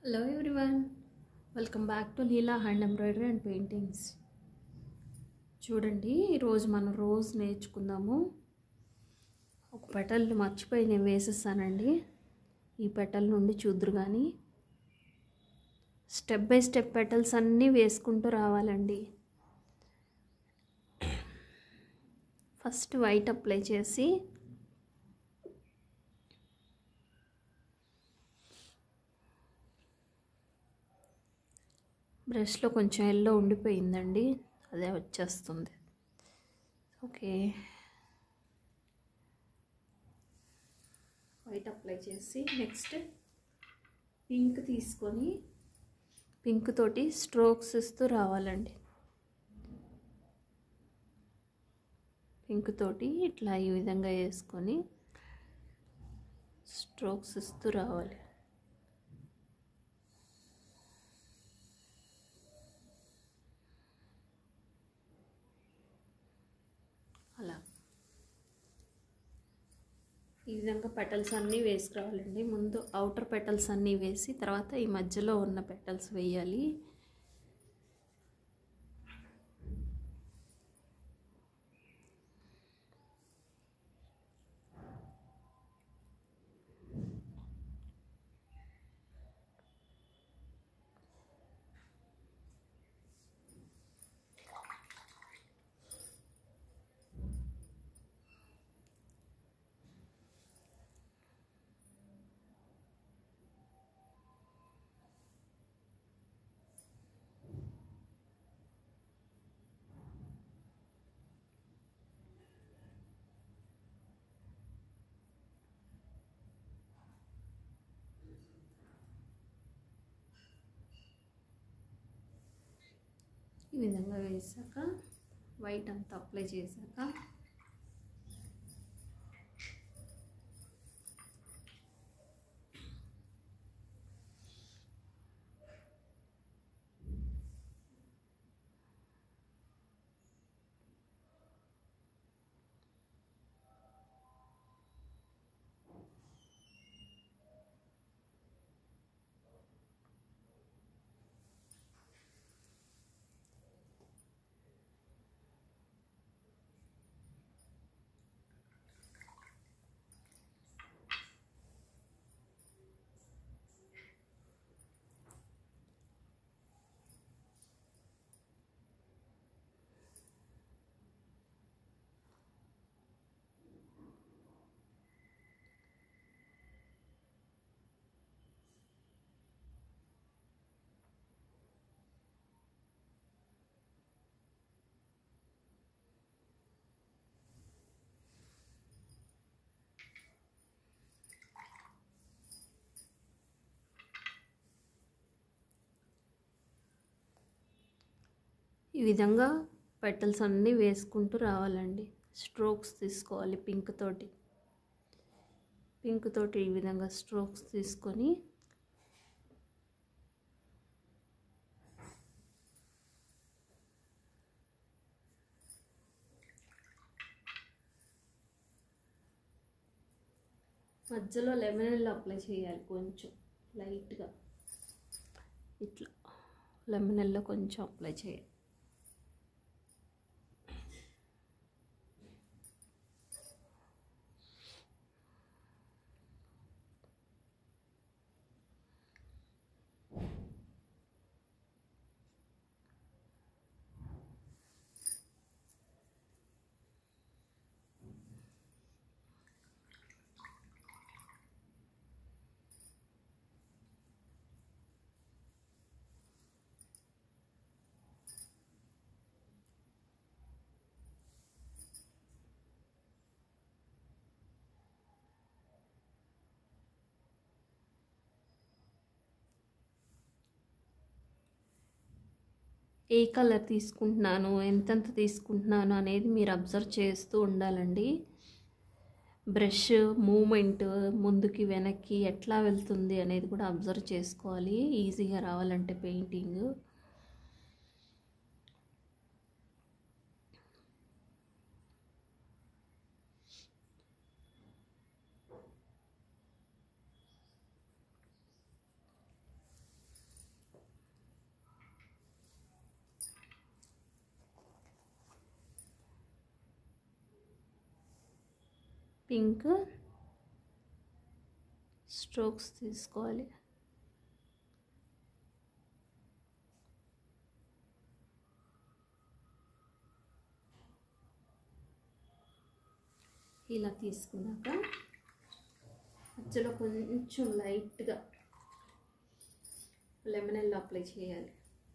hello everyone welcome back to Leela hand embroidery and paintings చూడండి ఈరోజు మనం రోజు నేర్చుకుందాము ఒక పెటల్ మర్చిపోయి నేను వేసేస్తానండి ఈ పెటల్ నుండి చూద్దరు కానీ స్టెప్ బై స్టెప్ పెటల్స్ అన్నీ వేసుకుంటూ రావాలండి ఫస్ట్ వైట్ అప్లై చేసి బ్రష్లో కొంచెం ఎల్లో ఉండిపోయిందండి అదే వచ్చేస్తుంది ఓకే వైట్ అప్లై చేసి నెక్స్ట్ పింక్ తీసుకొని పింక్ తోటి స్ట్రోక్స్ ఇస్తూ రావాలండి పింక్ తోటి ఇట్లా ఈ విధంగా వేసుకొని స్ట్రోక్స్ ఇస్తూ రావాలి అలా ఈ విధంగా పెటల్స్ అన్నీ వేసుకురావాలండి ముందు అవుటర్ పెటల్స్ అన్నీ వేసి తర్వాత ఈ మధ్యలో ఉన్న పెటల్స్ వేయాలి ఈ విధంగా వేసాక వైట్ అంతా అప్లై చేశాక ఈ విధంగా పెటల్స్ అన్నీ వేసుకుంటూ రావాలండి స్ట్రోక్స్ తీసుకోవాలి పింక్ తోటి పింక్ తోటి ఈ విధంగా స్ట్రోక్స్ తీసుకొని మధ్యలో లెమన్ అప్లై చేయాలి కొంచెం లైట్గా ఇట్లా లెమన్ ఎల్లో కొంచెం అప్లై చేయాలి ఏ కలర్ తీసుకుంటున్నాను ఎంతెంత తీసుకుంటున్నాను అనేది మీరు అబ్జర్వ్ చేస్తూ ఉండాలండి బ్రష్ మూమెంట్ ముందుకి వెనక్కి ఎట్లా వెళ్తుంది అనేది కూడా అబ్జర్వ్ చేసుకోవాలి ఈజీగా రావాలంటే పెయింటింగ్ పింక్ స్ట్రోక్స్ తీసుకోవాలి ఇలా తీసుకున్నాక మధ్యలో కొంచెం లైట్గా లెమన్ ఎల్లో అప్లై చేయాలి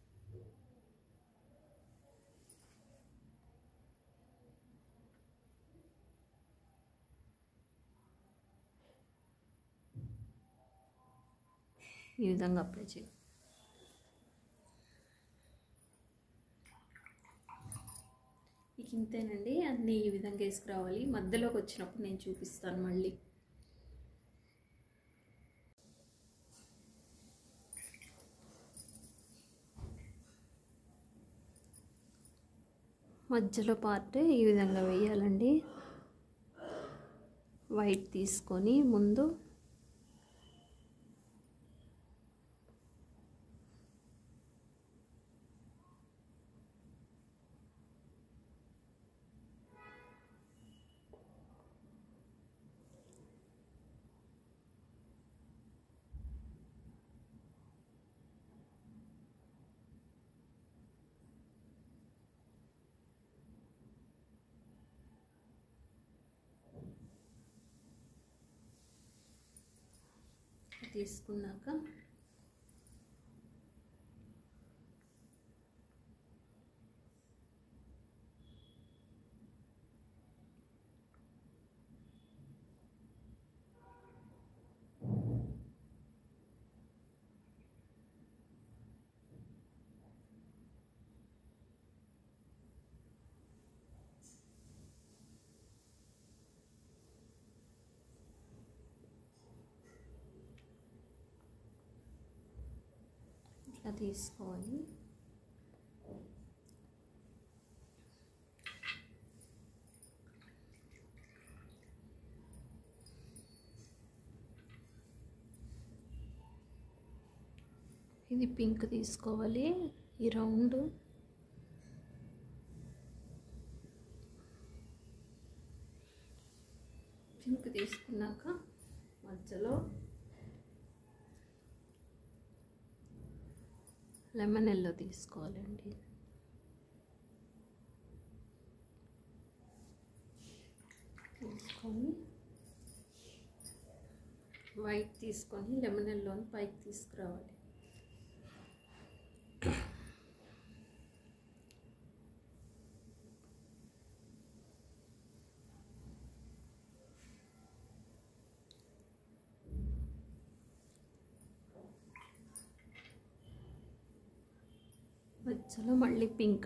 ఈ విధంగా అప్లై చేయాలి ఇక ఇంతేనండి అన్నీ ఈ విధంగా వేసుకురావాలి మధ్యలోకి వచ్చినప్పుడు నేను చూపిస్తాను మళ్ళీ మధ్యలో పార్ట్ ఈ విధంగా వేయాలండి వైట్ తీసుకొని ముందు తీసుకున్నాక ఇట్లా తీసుకోవాలి ఇది పింక్ తీసుకోవాలి ఈ రౌండ్ పింక్ తీసుకున్నాక మధ్యలో లెమన్ ఎల్లో తీసుకోవాలండి తీసుకొని వైట్ తీసుకొని లెమన్ ఎల్లోని పైకి తీసుకురావాలి మధ్యలో మళ్ళీ పింక్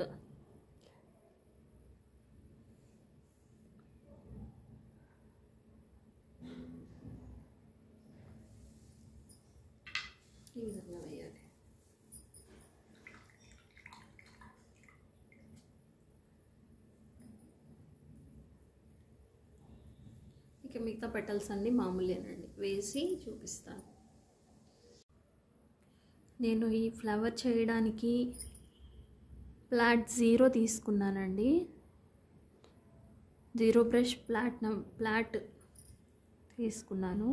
ఈ విధంగా వేయాలి ఇక మిగతా పెటల్స్ అన్నీ మామూలేనండి వేసి చూపిస్తాను నేను ఈ ఫ్లవర్ చేయడానికి ప్లాట్ జీరో తీసుకున్నానండి జీరో బ్రష్ ప్లాట్నం ప్లాట్ తీసుకున్నాను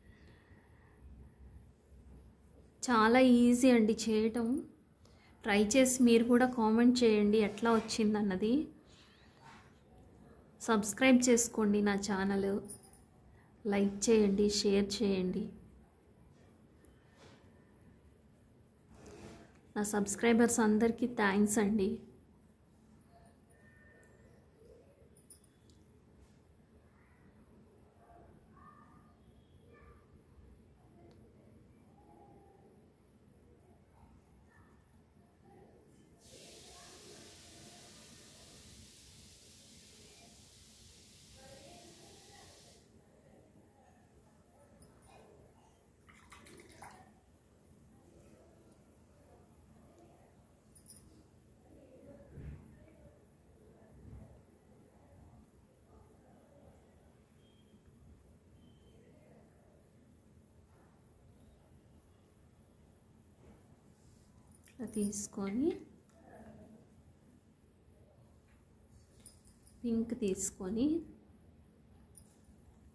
చాలా ఈజీ అండి చేయటం ట్రై చేసి మీరు కూడా కామెంట్ చేయండి ఎట్లా వచ్చిందన్నది సబ్స్క్రైబ్ చేసుకోండి నా ఛానల్ లైక్ చేయండి షేర్ చేయండి నా సబ్స్క్రైబర్స్ అందరికీ థ్యాంక్స్ అండి ఇట్లా తీసుకొని పింక్ తీసుకొని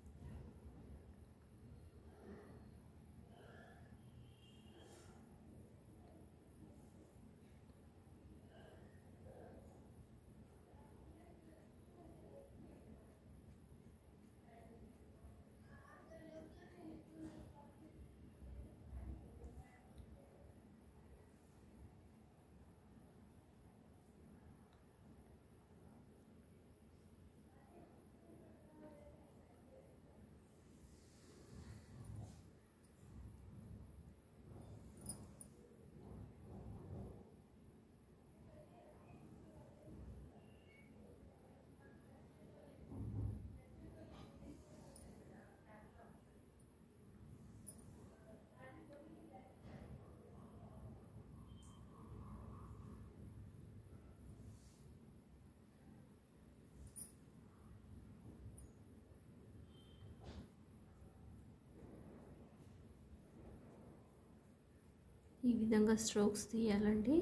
ఈ విధంగా స్ట్రోక్స్ తీయాలండి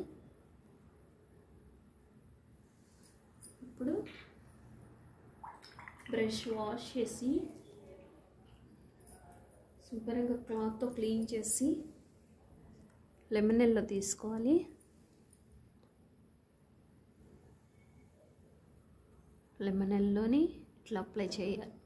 ఇప్పుడు బ్రష్ వాష్ చేసి శుభ్రంగా క్లాత్తో క్లీన్ చేసి లెమనెల్లో తీసుకోవాలి లెమనెల్లోని ఇట్లా అప్లై చేయాలి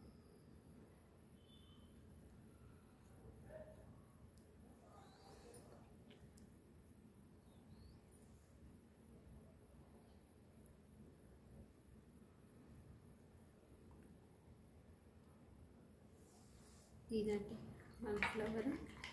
ఇదండి మన ఫ్లవర్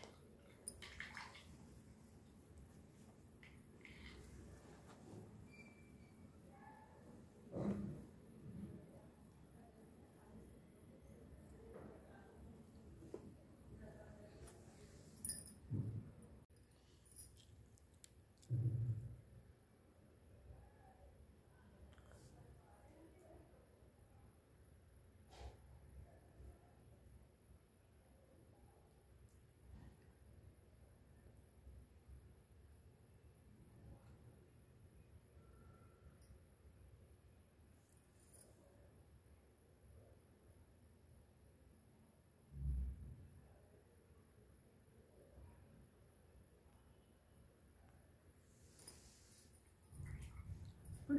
ఇప్పుడు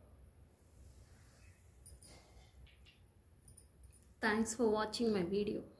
thanks for watching my video